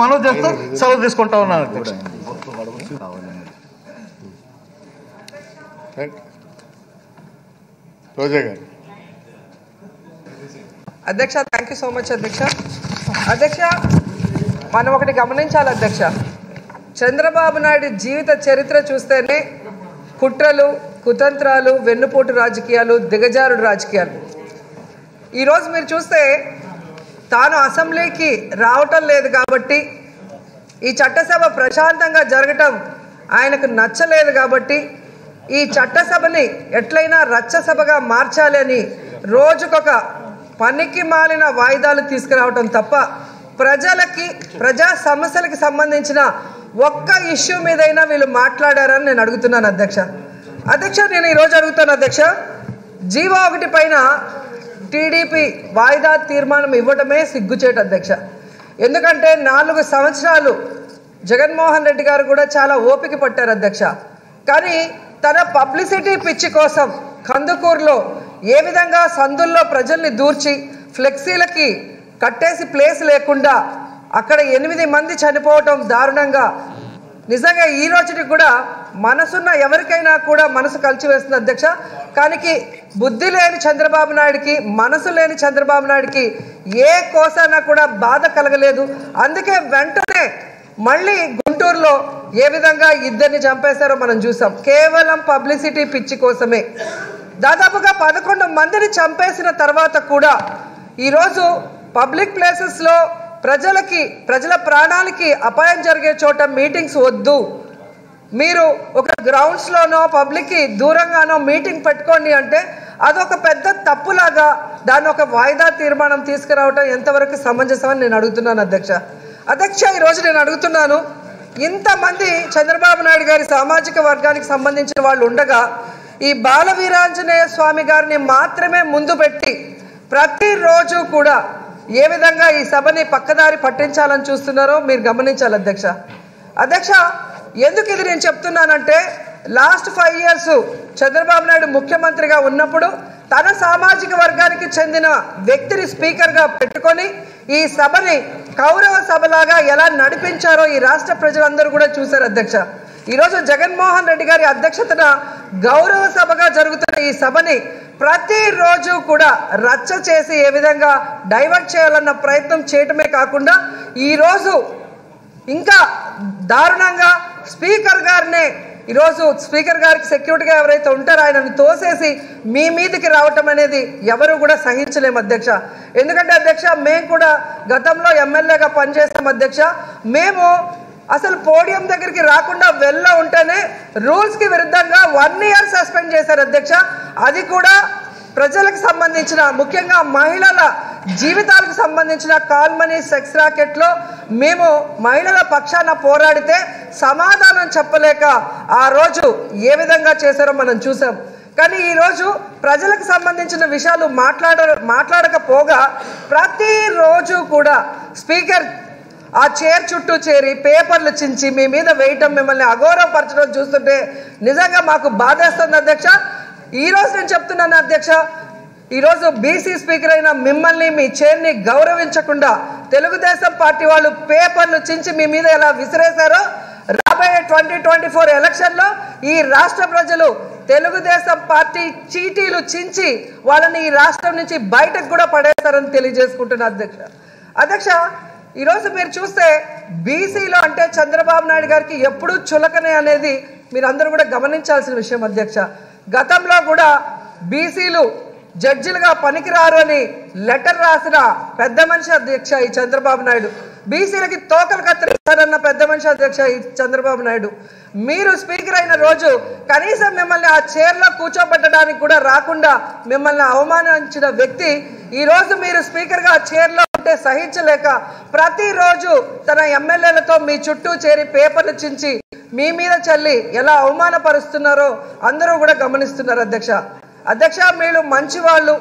మనవి చేస్తూ సెలవు తీసుకుంటా ఉన్నాను అధ్యక్ష రైట్ రోజా గారు అధ్యక్ష థ్యాంక్ యూ సో మచ్ అధ్యక్ష అధ్యక్ష మనం ఒకటి గమనించాలి అధ్యక్ష చంద్రబాబు నాయుడు జీవిత చరిత్ర చూస్తేనే కుట్రలు కుతంత్రాలు వెన్నుపోటు రాజకీయాలు దిగజారుడు రాజకీయాలు ఈరోజు మీరు చూస్తే తాను అసెంబ్లీకి రావటం లేదు కాబట్టి ఈ చట్టసభ ప్రశాంతంగా జరగటం ఆయనకు నచ్చలేదు కాబట్టి ఈ చట్టసభని ఎట్లయినా రచ్చసభగా మార్చాలి అని రోజుకొక పనికి మాలిన వాయిదాలు తీసుకురావటం తప్ప ప్రజలకి ప్రజా సమస్యలకి సంబంధించిన ఒక్క ఇష్యూ మీదైనా వీళ్ళు మాట్లాడారని నేను అడుగుతున్నాను అధ్యక్ష అధ్యక్ష నేను ఈరోజు అడుగుతాను అధ్యక్ష జీవో ఒకటి పైన టీడీపీ వాయిదా తీర్మానం ఇవ్వడమే సిగ్గుచేటు అధ్యక్ష ఎందుకంటే నాలుగు సంవత్సరాలు జగన్మోహన్ రెడ్డి గారు కూడా చాలా ఓపిక పట్టారు అధ్యక్ష కానీ తన పబ్లిసిటీ పిచ్చి కోసం కందుకూరులో ఏ విధంగా సందుల్లో ప్రజల్ని దూర్చి ఫ్లెక్సీలకి కట్టేసి ప్లేస్ లేకుండా అక్కడ ఎనిమిది మంది చనిపోవటం దారుణంగా నిజంగా ఈ రోజుకి కూడా మనసున్న ఎవరికైనా కూడా మనసు కలిచివేస్తుంది అధ్యక్ష కానీ బుద్ధి లేని చంద్రబాబు నాయుడికి మనసు లేని చంద్రబాబు నాయుడికి ఏ కోసానా కూడా బాధ కలగలేదు అందుకే వెంటనే మళ్ళీ గుంటూరులో ఏ విధంగా ఇద్దరిని చంపేశారో మనం చూసాం కేవలం పబ్లిసిటీ పిచ్చి కోసమే దాదాపుగా పదకొండు మందిని చంపేసిన తర్వాత కూడా ఈరోజు పబ్లిక్ ప్లేసెస్లో ప్రజలకి ప్రజల ప్రాణాలకి అపాయం జరిగే చోట మీటింగ్స్ వద్దు మీరు ఒక గ్రౌండ్స్లోనో పబ్లిక్కి దూరంగానో మీటింగ్ పెట్టుకోండి అంటే అదొక పెద్ద తప్పులాగా దాన్ని ఒక వాయిదా తీర్మానం తీసుకురావటం ఎంతవరకు సమంజసమని నేను అడుగుతున్నాను అధ్యక్ష అధ్యక్ష ఈరోజు నేను అడుగుతున్నాను ఇంతమంది చంద్రబాబు నాయుడు గారి సామాజిక వర్గానికి సంబంధించిన వాళ్ళు ఉండగా ఈ బాల వీరాంజనేయ స్వామి గారిని మాత్రమే ముందు పెట్టి ప్రతిరోజు కూడా ఏ విధంగా ఈ సభని పక్కదారి పట్టించాలని చూస్తున్నారో మీరు గమనించాలి అధ్యక్ష అధ్యక్ష ఎందుకు ఇది నేను చెప్తున్నానంటే last five years Chandrababu Naidu ముఖ్యమంత్రిగా ఉన్నప్పుడు తన సామాజిక వర్గానికి చెందిన వ్యక్తిని స్పీకర్గా పెట్టుకొని ఈ సభని కౌరవ సభలాగా ఎలా నడిపించారో ఈ రాష్ట్ర ప్రజలందరూ కూడా చూశారు అధ్యక్ష ఈరోజు జగన్మోహన్ రెడ్డి గారి అధ్యక్షతన గౌరవ సభగా జరుగుతున్న ఈ సభని ప్రతిరోజు కూడా రచ్చ చేసి ఏ విధంగా డైవర్ట్ చేయాలన్న ప్రయత్నం చేయటమే కాకుండా ఈరోజు ఇంకా దారుణంగా స్పీకర్ గారినే ఈరోజు స్పీకర్ గారికి సెక్యూరిటీగా ఎవరైతే ఉంటారో ఆయనను తోసేసి మీ మీదకి రావటం అనేది ఎవరు కూడా సహించలేము అధ్యక్ష ఎందుకంటే అధ్యక్ష మేము కూడా గతంలో ఎమ్మెల్యేగా పనిచేసాం అధ్యక్ష మేము అసలు పోడియం దగ్గరికి రాకుండా వెళ్ళ ఉంటేనే రూల్స్ కి విరుద్ధంగా వన్ ఇయర్ సస్పెండ్ చేశారు అధ్యక్ష అది కూడా ప్రజలకు సంబంధించిన ముఖ్యంగా మహిళల జీవితాలకు సంబంధించిన కాల్మనీ సెక్స్ రాకెట్లో మేము మహిళల పక్షాన పోరాడితే సమాధానం చెప్పలేక ఆ రోజు ఏ విధంగా చేశారో మనం చూసాం కానీ ఈరోజు ప్రజలకు సంబంధించిన విషయాలు మాట్లాడ మాట్లాడకపోగా ప్రతిరోజు కూడా స్పీకర్ ఆ చైర్ చుట్టూ చేరి పేపర్లు చించి మీ మీద వేయటం మిమ్మల్ని అగౌరవపరచడం చూస్తుంటే నిజంగా మాకు బాధేస్తుంది అధ్యక్ష ఈ రోజు నేను చెప్తున్నాను అధ్యక్ష ఈరోజు బీసీ స్పీకర్ అయిన మిమ్మల్ని మీ చైర్ని గౌరవించకుండా తెలుగుదేశం పార్టీ వాళ్ళు పేపర్లు చించి మీ మీద ఎలా విసిరేశారో రాబోయే ట్వంటీ ట్వంటీ ఫోర్ ఎలక్షన్లో ఈ రాష్ట్ర ప్రజలు తెలుగుదేశం పార్టీ చీటీలు చించి వాళ్ళని ఈ రాష్ట్రం నుంచి బయటకు కూడా పడేస్తారని తెలియజేసుకుంటున్నా అధ్యక్ష అధ్యక్ష ఈరోజు మీరు చూస్తే బీసీలో అంటే చంద్రబాబు నాయుడు గారికి ఎప్పుడూ చులకనే అనేది మీరు అందరూ కూడా గమనించాల్సిన విషయం అధ్యక్ష గతంలో కూడా బీసీలు జడ్జిలుగా పనికిరారు అని లెటర్ రాసిన పెద్ద మనిషి అధ్యక్ష ఈ చంద్రబాబు నాయుడు బీసీలకి తోకలు కత్తిరిస్తారన్న పెద్ద మనిషి అధ్యక్ష ఈ చంద్రబాబు నాయుడు మీరు స్పీకర్ అయిన రోజు కనీసం మిమ్మల్ని ఆ చైర్లో కూర్చోబెట్టడానికి కూడా రాకుండా మిమ్మల్ని అవమానించిన వ్యక్తి ఈ రోజు మీరు స్పీకర్గా ఆ చైర్లో ఉంటే సహించలేక ప్రతిరోజు తన ఎమ్మెల్యేలతో మీ చుట్టూ చేరి పేపర్లు చించి మీ మీద చల్లి ఎలా అవమానపరుస్తున్నారో అందరూ కూడా గమనిస్తున్నారు అధ్యక్ష అధ్యక్ష మీరు మంచి వాళ్ళు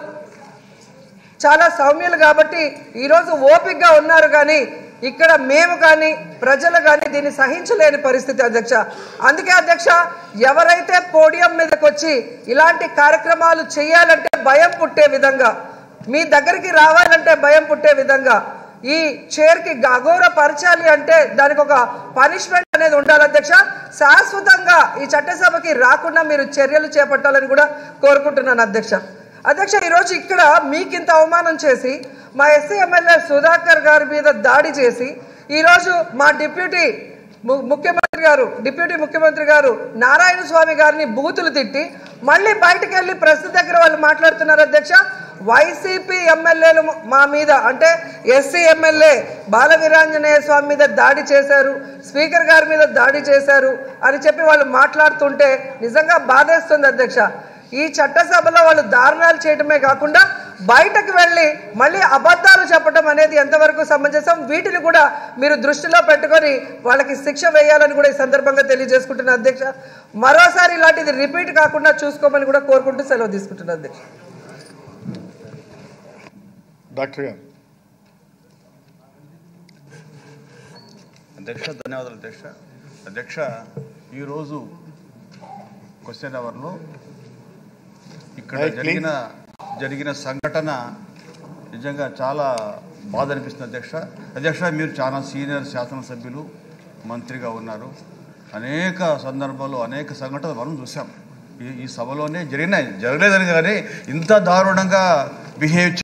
చాలా సౌమ్యులు కాబట్టి ఈరోజు ఓపికగా ఉన్నారు కానీ ఇక్కడ మేము కానీ ప్రజలు కానీ దీన్ని సహించలేని పరిస్థితి అధ్యక్ష అందుకే అధ్యక్ష ఎవరైతే పోడియం మీదకి వచ్చి ఇలాంటి కార్యక్రమాలు చేయాలంటే భయం పుట్టే విధంగా మీ దగ్గరికి రావాలంటే భయం పుట్టే విధంగా ఈ చైర్కి అగౌరవపరచాలి అంటే దానికి ఒక పనిష్మెంట్ అనేది ఉండాలి అధ్యక్ష శాశ్వతంగా ఈ చట్టసభకి రాకుండా మీరు చర్యలు చేపట్టాలని కూడా కోరుకుంటున్నాను అధ్యక్ష అధ్యక్ష ఈరోజు ఇక్కడ మీకు ఇంత అవమానం చేసి మా ఎస్సీ ఎమ్మెల్యే సుధాకర్ గారి మీద దాడి చేసి ఈరోజు మా డిప్యూటీ ము- ముఖ్యమంత్రి గారు డిప్యూటీ ముఖ్యమంత్రి గారు నారాయణ స్వామి గారిని బూతులు తిట్టి మళ్ళీ బయటకు వెళ్ళి ప్రెస్ దగ్గర వాళ్ళు మాట్లాడుతున్నారు అధ్యక్ష వైసీపీ ఎమ్మెల్యేలు మా మీద అంటే ఎస్సీ ఎమ్మెల్యే బాల వీరాంజనేయ స్వామి మీద దాడి చేశారు స్పీకర్ గారి మీద దాడి చేశారు అని చెప్పి వాళ్ళు మాట్లాడుతుంటే నిజంగా బాధేస్తుంది అధ్యక్ష ఈ చట్టసభలో వాళ్ళు దారుణాలు చేయటమే కాకుండా బయటకు వెళ్ళి మళ్ళీ అబద్ధాలు చెప్పడం అనేది ఎంతవరకు సమంజసం వీటిని కూడా మీరు దృష్టిలో పెట్టుకొని వాళ్ళకి శిక్ష వేయాలని కూడా ఈ సందర్భంగా తెలియజేసుకుంటున్న అధ్యక్ష మరోసారి ఇలాంటిది రిపీట్ కాకుండా చూసుకోమని కూడా కోరుకుంటూ సెలవు తీసుకుంటున్నా అధ్యక్ష డాక్టర్ గారు అధ్యక్ష ధన్యవాదాలు అధ్యక్ష అధ్యక్ష ఈరోజు క్వశ్చన్ అవర్లో ఇక్కడ Right, please. జరిగిన జరిగిన సంఘటన నిజంగా చాలా బాధ అనిపిస్తుంది అధ్యక్ష అధ్యక్ష మీరు చాలా సీనియర్ శాసనసభ్యులు మంత్రిగా ఉన్నారు అనేక సందర్భాల్లో అనేక సంఘటనలు మనం చూసాం ఈ ఈ సభలోనే జరిగినాయి జరగలేదని కానీ ఇంత దారుణంగా బిహేవ్